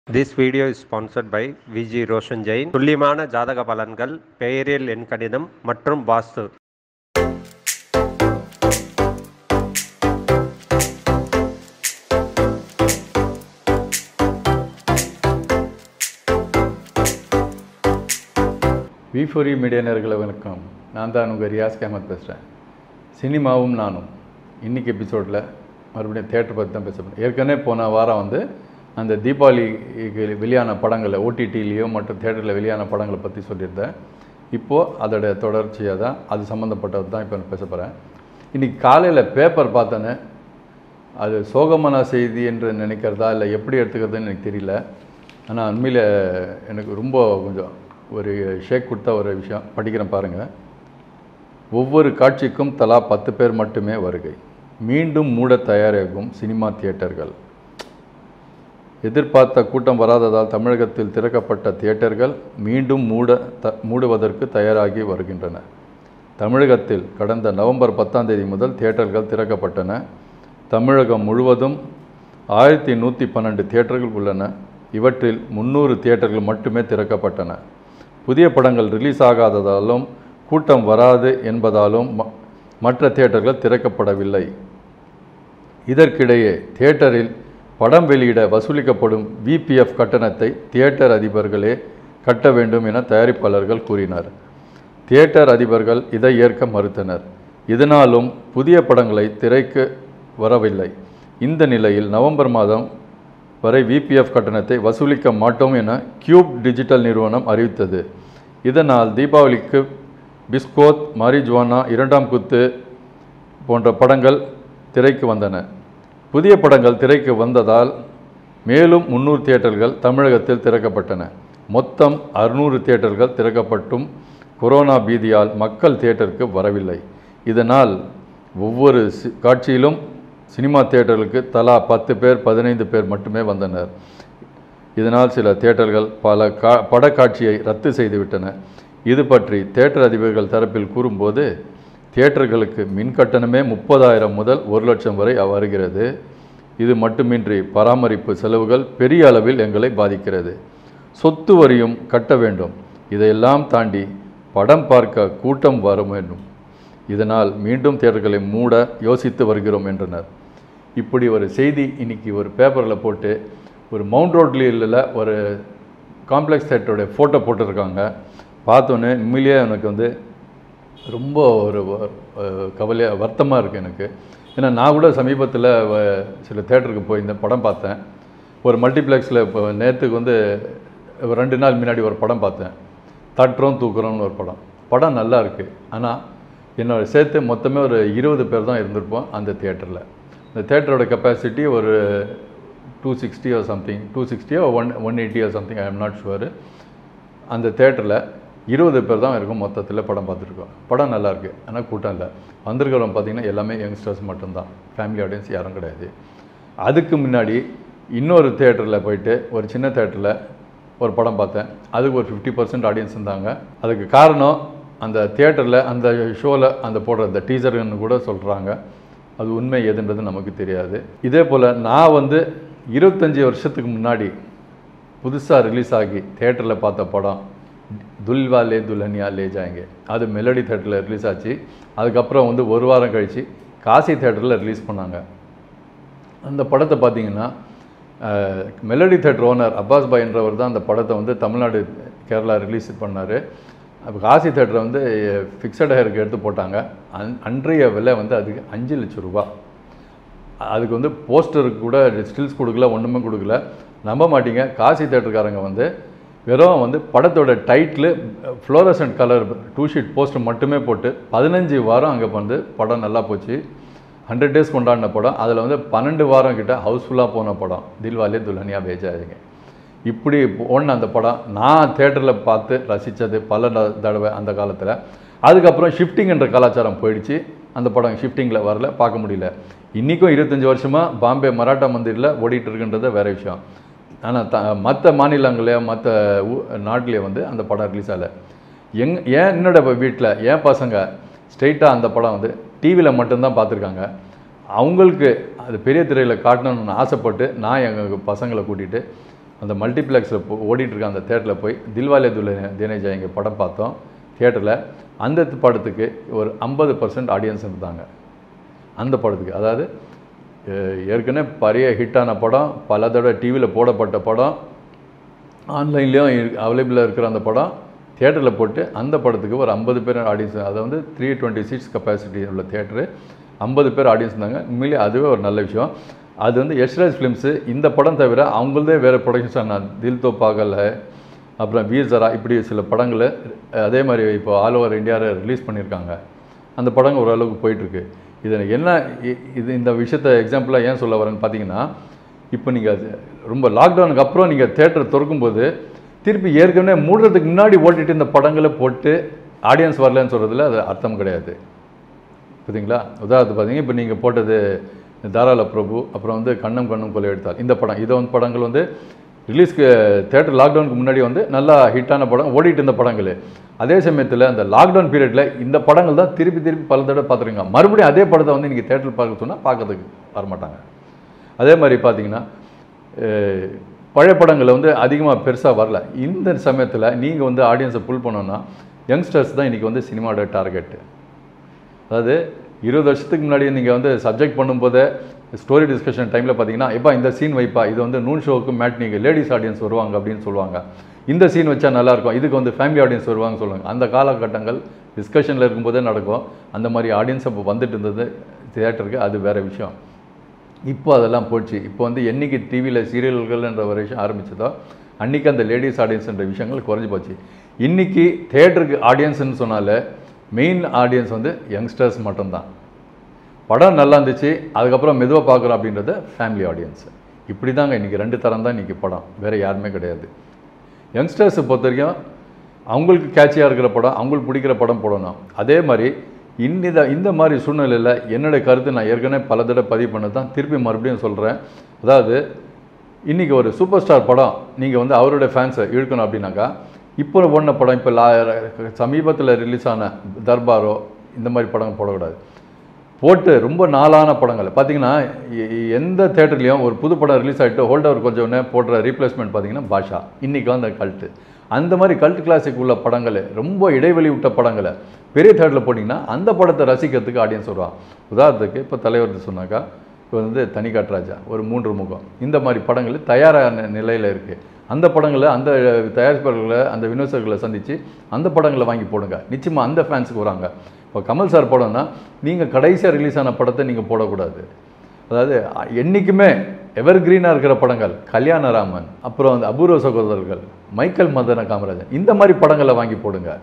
This video is sponsored by VG Roshan Jain துல்லியமான ஜாதக பலன்கள் பெயரியல் எண் கணிதம் மற்றும் வாஸ்து வி ஃபோர் யூ மீடியா நேர்களை வணக்கம் நான் தான் உங்கள் ரியாஸ் அஹமத் பேசுகிறேன் சினிமாவும் நானும் இன்னைக்கு எபிசோடில் மறுபடியும் தேட்டர் பற்றி தான் பேச போறேன் ஏற்கனவே போன வாரம் வந்து அந்த தீபாவளிக்கு வெளியான படங்களை ஓடிடிலேயோ மற்றும் தேட்டரில் வெளியான படங்களை பற்றி சொல்லியிருந்தேன் இப்போது அதோட தொடர்ச்சியாக தான் அது சம்மந்தப்பட்டது தான் இப்போ நான் பேச போகிறேன் இன்றைக்கி காலையில் பேப்பர் பார்த்தேன்னு அது சோகமான செய்தி என்று நினைக்கிறதா இல்லை எப்படி எடுத்துக்கிறதுன்னு எனக்கு தெரியல ஆனால் உண்மையில் எனக்கு ரொம்ப கொஞ்சம் ஒரு ஷேக் கொடுத்த ஒரு விஷயம் படிக்கிறேன் பாருங்கள் ஒவ்வொரு காட்சிக்கும் தலா பத்து பேர் மட்டுமே வருகை மீண்டும் மூட தயாராகும் சினிமா தியேட்டர்கள் எதிர்பார்த்த கூட்டம் வராததால் தமிழகத்தில் திறக்கப்பட்ட தியேட்டர்கள் மீண்டும் மூட த மூடுவதற்கு தயாராகி வருகின்றன தமிழகத்தில் கடந்த நவம்பர் பத்தாம் தேதி முதல் தியேட்டர்கள் திறக்கப்பட்டன தமிழகம் முழுவதும் ஆயிரத்தி நூற்றி பன்னெண்டு தியேட்டர்கள் உள்ளன இவற்றில் முந்நூறு தியேட்டர்கள் மட்டுமே திறக்கப்பட்டன புதிய படங்கள் ரிலீஸ் ஆகாததாலும் கூட்டம் வராது என்பதாலும் ம- மற்ற தியேட்டர்கள் திறக்கப்படவில்லை இதற்கிடையே தியேட்டரில் படம் வெளியிட வசூலிக்கப்படும் விபிஎஃப் கட்டணத்தை தியேட்டர் அதிபர்களே கட்ட வேண்டும் என தயாரிப்பாளர்கள் கூறினர் தியேட்டர் அதிபர்கள் இதை ஏற்க மறுத்தனர் இதனாலும் புதிய படங்களை திரைக்கு வரவில்லை இந்த நிலையில் நவம்பர் மாதம் வரை விபிஎஃப் கட்டணத்தை வசூலிக்க மாட்டோம் என கியூப் டிஜிட்டல் நிறுவனம் அறிவித்தது இதனால் தீபாவளிக்கு பிஸ்கோத் மாரிஜுவானா இரண்டாம் குத்து போன்ற படங்கள் திரைக்கு வந்தன புதிய படங்கள் திரைக்கு வந்ததால் மேலும் முந்நூறு தியேட்டர்கள் தமிழகத்தில் திறக்கப்பட்டன மொத்தம் அறுநூறு தியேட்டர்கள் திறக்கப்பட்டும் கொரோனா பீதியால் மக்கள் தியேட்டருக்கு வரவில்லை இதனால் ஒவ்வொரு சி- காட்சியிலும் சினிமா தியேட்டர்களுக்கு தலா பத்து பேர் பதினைந்து பேர் மட்டுமே வந்தனர் இதனால் சில தியேட்டர்கள் பல கா படக்காட்சியை ரத்து செய்துவிட்டன இது பற்றி தியேட்டர் அதிபர்கள் தரப்பில் கூறும்போது தியேட்டர்களுக்கு மின் கட்டணமே முப்பதாயிரம் முதல் ஒரு லட்சம் வரை வருகிறது இது மட்டுமின்றி பராமரிப்பு செலவுகள் பெரிய அளவில் எங்களை பாதிக்கிறது சொத்து வரியும் கட்ட வேண்டும் இதையெல்லாம் தாண்டி படம் பார்க்க கூட்டம் வர வேண்டும் இதனால் மீண்டும் தியேட்டர்களை மூட யோசித்து வருகிறோம் என்றனர் இப்படி ஒரு செய்தி இன்னைக்கு ஒரு பேப்பரில் போட்டு ஒரு மவுண்ட் ரோட்லியில் ஒரு காம்ப்ளெக்ஸ் தேட்டருடைய ஃபோட்டோ போட்டிருக்காங்க பார்த்தோன்னே உண்மையிலேயே எனக்கு வந்து ரொம்ப ஒரு கவலையாக வருத்தமாக இருக்குது எனக்கு ஏன்னா நான் கூட சமீபத்தில் சில தேட்டருக்கு போயிருந்தேன் படம் பார்த்தேன் ஒரு மல்டிப்ளெக்ஸில் இப்போ நேற்றுக்கு வந்து ஒரு ரெண்டு நாள் முன்னாடி ஒரு படம் பார்த்தேன் தட்டுறோம் தூக்குறோம்னு ஒரு படம் படம் நல்லா இருக்குது ஆனால் என்னோட சேர்த்து மொத்தமே ஒரு இருபது பேர் தான் இருந்திருப்போம் அந்த தியேட்டரில் இந்த தேட்டரோட கெப்பாசிட்டி ஒரு டூ சிக்ஸ்டியோ சம்திங் டூ சிக்ஸ்டியோ ஒன் ஒன் எயிட்டியோ something I am not sure அந்த தேட்டரில் இருபது பேர் தான் இருக்கும் மொத்தத்தில் படம் பார்த்துருக்கோம் படம் நல்லா இருக்கு ஆனால் கூட்டம் இல்லை வந்திருக்கிறவங்க பார்த்தீங்கன்னா எல்லாமே யங்ஸ்டர்ஸ் மட்டும்தான் ஃபேமிலி ஆடியன்ஸ் யாரும் கிடையாது அதுக்கு முன்னாடி இன்னொரு தேட்டரில் போயிட்டு ஒரு சின்ன தேட்டரில் ஒரு படம் பார்த்தேன் அதுக்கு ஒரு ஃபிஃப்டி பர்சன்ட் ஆடியன்ஸ் இருந்தாங்க அதுக்கு காரணம் அந்த தியேட்டரில் அந்த ஷோவில் அந்த போடுற அந்த டீசர்னு கூட சொல்கிறாங்க அது உண்மை எதுன்றது நமக்கு தெரியாது இதே போல் நான் வந்து இருபத்தஞ்சி வருஷத்துக்கு முன்னாடி புதுசாக ரிலீஸ் ஆகி தேட்டரில் பார்த்த படம் துல்வாலே துல்ஹனியா லே ஜாயங்க அது மெலடி தேட்டரில் ரிலீஸ் ஆச்சு அதுக்கப்புறம் வந்து ஒரு வாரம் கழித்து காசி தேட்டரில் ரிலீஸ் பண்ணாங்க அந்த படத்தை பார்த்தீங்கன்னா அஹ், melody theatre owner Abbas Bhai என்றவர் தான் அந்த படத்தை வந்து தமிழ்நாடு கேரளா ரிலீஸ் பண்ணார் அப்போ காசி தேட்டரை வந்து ஃபிக்ஸட் ஹேருக்கு எடுத்து போட்டாங்க அன் அன்றைய விலை வந்து அதுக்கு அஞ்சு லட்சம் ரூபா அதுக்கு வந்து போஸ்டருக்கு கூட ஸ்டில்ஸ் கொடுக்கல ஒன்றுமே கொடுக்கல நம்ப மாட்டீங்க காசி தேட்டருக்காரங்க வந்து வெறும் வந்து படத்தோட title fluorescent colour two sheet poster மட்டுமே போட்டு பதினஞ்சு வாரம் அங்கே வந்து படம் நல்லா போச்சு ஹண்ட்ரட் டேஸ் கொண்டாடின படம் அதில் வந்து பன்னெண்டு வாரம் கிட்ட ஹவுஸ்ஃபுல்லாக போன படம் தில்வாலே துல்ஹனியா பேஜாதுங்க இப்படி ஓடின அந்த படம் நான் தேட்டரில் பார்த்து ரசித்தது பல ந- தடவை அந்த காலத்தில் அதுக்கப்புறம் ஷிஃப்டிங் என்ற கலாச்சாரம் போயிடுச்சு அந்த படம் ஷிஃப்டிங்கில் வரல பார்க்க முடியல இன்றைக்கும் இருபத்தஞ்சி வருஷமாக பாம்பே மராட்டா மந்திரில் ஓடிட்டு இருக்குன்றது வேற விஷயம் ஆனால் த மற்ற மாநிலங்களே மற்ற நாட்டிலே வந்து அந்த படம் ரிலீஸ் ஆகலை எங் ஏன் என்னோட வீட்டில் என் பசங்க ஸ்ட்ரெயிட்டாக அந்த படம் வந்து டிவியில் மட்டும்தான் பார்த்துருக்காங்க அவங்களுக்கு அது பெரிய திரையில் காட்டணும்னு ஆசைப்பட்டு நான் எங்கள் பசங்களை கூட்டிகிட்டு அந்த மல்டிப்ளெக்ஸில் ஓடிட்டு இருக்க அந்த தேட்டரில் போய் தில்வாலே துல்ஹனியா தேனே ஜாயங்க படம் பார்த்தோம் தியேட்டரில் அந்த படத்துக்கு ஒரு ஐம்பது பர்சன்ட் ஆடியன்ஸ் இருந்தாங்க அந்த படத்துக்கு அதாவது அஹ், ஏற்கனவே பெரிய ஹிட்டான படம் பல தடவை டிவியில் போடப்பட்ட படம் ஆன்லைன்லேயும் அவைலபிளாக இருக்கிற அந்த படம் தியேட்டரில் போட்டு அந்த படத்துக்கு ஒரு ஐம்பது பேர் ஆடியன்ஸ் அதை வந்து த்ரீ டுவெண்ட்டி சீட்ஸ் கெப்பாசிட்டி உள்ள தியேட்டரு ஐம்பது பேர் ஆடியன்ஸ் இருந்தாங்க உண்மையிலே அதுவே ஒரு நல்ல விஷயம் அது வந்து யஷ்ராஜ் ஃபிலிம்ஸு இந்த படம் தவிர அவங்களதே வேறு ப்ரொடக்ஷன்ஸ் நான் தில் தோ பாகல் ஹை, அப்புறம் வீர் ஜரா இப்படி சில படங்களை அதே மாதிரி இப்போ ஆல் ஓவர் இந்தியாவில் ரிலீஸ் பண்ணியிருக்காங்க அந்த படங்கள் ஓரளவுக்கு போயிட்டுருக்கு இது என்ன இ- இது இந்த விஷயத்த எக்ஸாம்பிளாக ஏன் சொல்ல வரேன்னு பார்த்தீங்கன்னா இப்போ நீங்கள் ரொம்ப லாக்டவுனுக்கு அப்புறம் நீங்கள் தேட்டர் திறக்கும்போது திருப்பி ஏற்கனவே மூடுறதுக்கு முன்னாடி ஓட்டிட்டு இந்த படங்களை போட்டு ஆடியன்ஸ் வரலன்னு சொல்கிறதுல அது அர்த்தம் கிடையாது புரியுதுங்களா உதாரணத்துக்கு பார்த்தீங்க இப்போ நீங்கள் போட்டது தாராள பிரபு அப்புறம் வந்து கண்ணம் கண்ணும் கொலை எடுத்தால் இந்த படம் இதை வந்து படங்கள் வந்து ரிலீஸ்க்கு தேட்டர் லாக்டவுனுக்கு முன்னாடி வந்து நல்லா ஹிட்டான படம் ஓடிட்டு இருந்த படங்கள் அதே சமயத்தில் அந்த லாக்டவுன் பீரியடில் இந்த படங்கள் தான் திருப்பி திருப்பி பல தடவை பார்த்துருங்க மறுபடியும் அதே படத்தை வந்து நீங்கள் தேட்டரில் பார்க்க சொன்னால் பார்க்கறதுக்கு வரமாட்டாங்க அதே மாதிரி பார்த்தீங்கன்னா அஹ், பழைய படங்கள் வந்து அதிகமாக பெருசாக வரல இந்த சமயத்தில் நீங்கள் வந்து ஆடியன்ஸை புல் பண்ணோன்னா யங்ஸ்டர்ஸ் தான் இன்றைக்கி வந்து சினிமாவோட டார்கெட்டு அதாவது இருபது வருஷத்துக்கு முன்னாடி நீங்கள் வந்து சப்ஜெக்ட் பண்ணும்போது ஸ்டோரி டிஸ்கஷன் டைமில் பார்த்தீங்கன்னா எப்பா இந்த சீன் வைப்பா இது வந்து நூன் ஷோவுக்கு மேட்னிக்கு லேடிஸ் ஆடியன்ஸ் வருவாங்க அப்படின்னு சொல்லுவாங்க இந்த சீன் வச்சா நல்லா இருக்கும் இதுக்கு வந்து ஃபேமிலி ஆடியன்ஸ் வருவாங்க சொல்லுவாங்க அந்த காலகட்டங்கள் டிஸ்கஷனில் இருக்கும்போதே நடக்கும் அந்த மாதிரி ஆடியன்ஸ் அப்போ வந்துட்டு இருந்தது தியேட்டருக்கு அது வேறு விஷயம் இப்போ அதெல்லாம் போச்சு இப்போ வந்து என்னைக்கு டிவியில் சீரியல்கள்ன்ற ஒரு விஷயம் ஆரம்பிச்சதோ அன்றைக்கி அந்த லேடிஸ் ஆடியன்ஸ்ன்ற விஷயங்கள் குறைஞ்சி போச்சு இன்றைக்கி தேட்டருக்கு ஆடியன்ஸ்னு சொன்னாலே மெயின் ஆடியன்ஸ் வந்து யங்ஸ்டர்ஸ் மட்டும்தான் படம் நல்லா இருந்துச்சு அதுக்கப்புறம் மெதுவாக பார்க்குறோம் அப்படின்றது ஃபேமிலி ஆடியன்ஸ் இப்படி தாங்க இன்றைக்கி ரெண்டு தரம் தான் இன்றைக்கி படம் வேறு யாருமே கிடையாது யங்ஸ்டர்ஸை பொறுத்த வரைக்கும் அவங்களுக்கு கேட்சியாக இருக்கிற படம் அவங்களுக்கு பிடிக்கிற படம் போடணும் அதே மாதிரி இந்த இந்த மாதிரி சூழ்நிலையில் என்னுடைய கருத்து நான் ஏற்கனவே பல தடவை பதிவு பண்ணது தான் திருப்பி மறுபடியும் சொல்கிறேன் அதாவது இன்றைக்கி ஒரு சூப்பர் ஸ்டார் படம் நீங்கள் வந்து அவருடைய ஃபேன்ஸை இழுக்கணும் அப்படின்னாக்கா இப்போ ஓடின படம் இப்போ லா சமீபத்தில் ரிலீஸ் ஆன தர்பாரோ இந்த மாதிரி படம் போடக்கூடாது போட்டு ரொம்ப நாளான படங்கள் பார்த்தீங்கன்னா எ- எந்த தேட்டர்லேயும் ஒரு புது படம் ரிலீஸ் ஆகிட்டு ஹோல்டவர் கொஞ்சம் உடனே போடுற ரீப்ளேஸ்மெண்ட் பார்த்தீங்கன்னா பாஷா இன்றைக்கி வந்து கல்ட்டு அந்த மாதிரி கல்ட் கிளாசிக் உள்ள படங்கள் ரொம்ப இடைவெளி விட்ட படங்களை பெரிய தேட்டரில் போட்டிங்கன்னா அந்த படத்தை ரசிக்கிறதுக்கு ஆடியன்ஸ் வருவான் உதாரணத்துக்கு இப்போ தலைவர் சொன்னாக்கா இப்போ வந்து தனிக்காட்ராஜா ஒரு மூன்று முகம் இந்த மாதிரி படங்கள் தயாரான நிலையில் இருக்குது அந்த படங்களை அந்த தயாரிப்பாளர்களை அந்த விமர்சகர்களை சந்தித்து அந்த படங்களை வாங்கி போடுங்க நிச்சயமாக அந்த ஃபேன்ஸுக்கு வராங்க இப்போ கமல் சார் படம்னா நீங்கள் கடைசியாக ரிலீஸ் ஆன படத்தை நீங்கள் போடக்கூடாது அதாவது அ- என்னைக்குமே எவர் கிரீனாக இருக்கிற படங்கள் கல்யாணராமன் அப்புறம் வந்து அபூர்வ சகோதரர்கள் மைக்கேல் மதன காமராஜன் இந்த மாதிரி படங்களை வாங்கி போடுங்க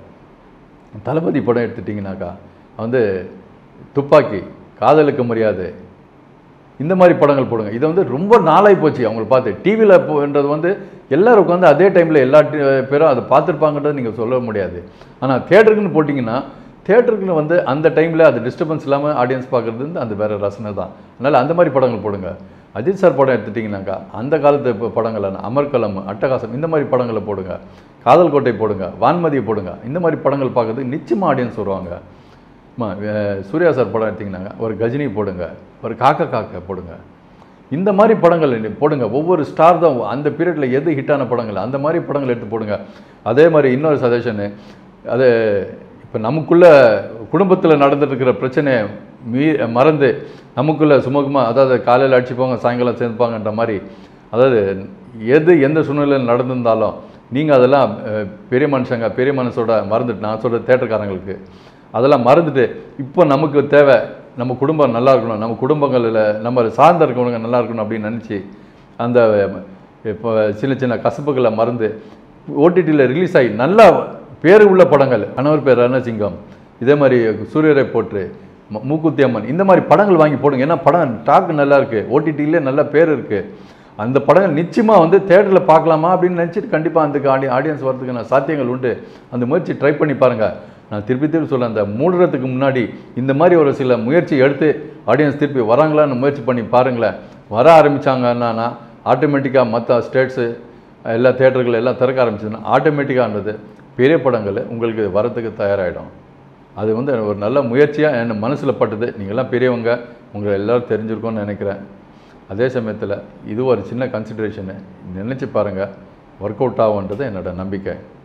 தளபதி படம் எடுத்துட்டிங்கனாக்கா வந்து துப்பாக்கி காதலுக்கு மரியாதை இந்த மாதிரி படங்கள் போடுங்க இதை வந்து ரொம்ப நாளாகி போச்சு அவங்கள பார்த்து டிவியில் போன்றது வந்து எல்லாரும் உட்காந்து அதே டைமில் எல்லா டி- பேரும் அதை பார்த்துருப்பாங்கன்றது நீங்கள் சொல்ல முடியாது ஆனால் தேட்டருக்குன்னு போட்டிங்கன்னா தேட்டருக்குன்னு வந்து அந்த டைமில் அது டிஸ்டர்பன்ஸ் இல்லாமல் ஆடியன்ஸ் பார்க்குறது வந்து அந்த வேறு ரசனை தான் அதனால் அந்த மாதிரி படங்கள் போடுங்க அஜித் சார் படம் எடுத்துட்டிங்கனாக்கா அந்த காலத்து ப- படங்களான அமர்கலம் அட்டகாசம் இந்த மாதிரி படங்களை போடுங்க காதல் கோட்டை போடுங்க வான்மதியை போடுங்க இந்த மாதிரி படங்கள் பார்க்கறதுக்கு நிச்சயமாக ஆடியன்ஸ் வருவாங்க அம்மா, அஹ், சூர்யா சார் படம் எடுத்திங்கனாங்க ஒரு கஜினி போடுங்க ஒரு காக்க காக்க போடுங்க இந்த மாதிரி படங்கள் நீ போடுங்க ஒவ்வொரு ஸ்டார் தான் அந்த பீரியடில் எது ஹிட்டான படங்கள் அந்த மாதிரி படங்கள் எடுத்து போடுங்க அதே மாதிரி இன்னொரு சஜஷனு அது இப்போ நமக்குள்ள குடும்பத்தில் நடந்துட்டு இருக்கிற பிரச்சனையை மீ மறந்து நமக்குள்ள சுமூகமாக அதாவது காலையில் அடிச்சுப்பாங்க சாயங்காலம் சேர்ந்துப்பாங்கன்ற மாதிரி அதாவது எது எந்த சூழ்நிலையில் நடந்திருந்தாலும் நீங்கள் அதெல்லாம் அஹ், பெரிய மனுஷங்க பெரிய மனசோட மறந்துட்டு நான் சொல்கிற தேட்டர்காரங்களுக்கு அதெல்லாம் மறந்துட்டு இப்போ நமக்கு தேவை நம்ம குடும்பம் நல்லா இருக்கணும் நம்ம குடும்பங்களில் நம்ம சார்ந்த இருக்கவங்க நல்லா இருக்கணும் அப்படின்னு நினச்சி அந்த இப்போ சின்ன சின்ன கசப்புகளை மறந்து ஓடிடியில் ரிலீஸ் ஆகி நல்லா பேர் உள்ள படங்கள் கணவர் பேர் ரணசிங்கம் இதே மாதிரி சூரியரை போற்று ம- மூக்குத்தி அம்மன் இந்த மாதிரி படங்கள் வாங்கி போடுங்க ஏன்னா படம் டாக் நல்லா இருக்குது ஓடிடியிலே நல்ல பேர் இருக்குது அந்த படங்கள் நிச்சயமாக வந்து தேட்டரில் பார்க்கலாமா அப்படின்னு நினச்சிட்டு கண்டிப்பாக அந்த ஆடி ஆடியன்ஸ் வரதுக்கான சாத்தியங்கள் உண்டு அந்த முயற்சி ட்ரை பண்ணி பாருங்கள் நான் திருப்பி திருப்பி சொல்ல அந்த மூடுறதுக்கு முன்னாடி இந்த மாதிரி ஒரு சில முயற்சி எடுத்து ஆடியன்ஸ் திருப்பி வராங்களான்னு முயற்சி பண்ணி பாருங்களேன் வர ஆரம்பித்தாங்கன்னா ஆட்டோமேட்டிக்காக மற்ற ஸ்டேட்ஸு எல்லா தேட்டர்கள் எல்லாம் திறக்க ஆரம்பிச்சதுன்னா ஆட்டோமேட்டிக்கான்றது பெரிய படங்கள் உங்களுக்கு வரத்துக்கு தயாராகிடும் அது வந்து ஒரு நல்ல முயற்சியாக என் மனசில் பட்டது நீங்கள்லாம் பெரியவங்க உங்களை எல்லோரும் தெரிஞ்சிருக்கோன்னு நினைக்கிறேன் அதே சமயத்தில் இது ஒரு சின்ன கன்சிடரேஷனு நினச்சி பாருங்கள் ஒர்க் அவுட் ஆகுன்றது என்னோட நம்பிக்கை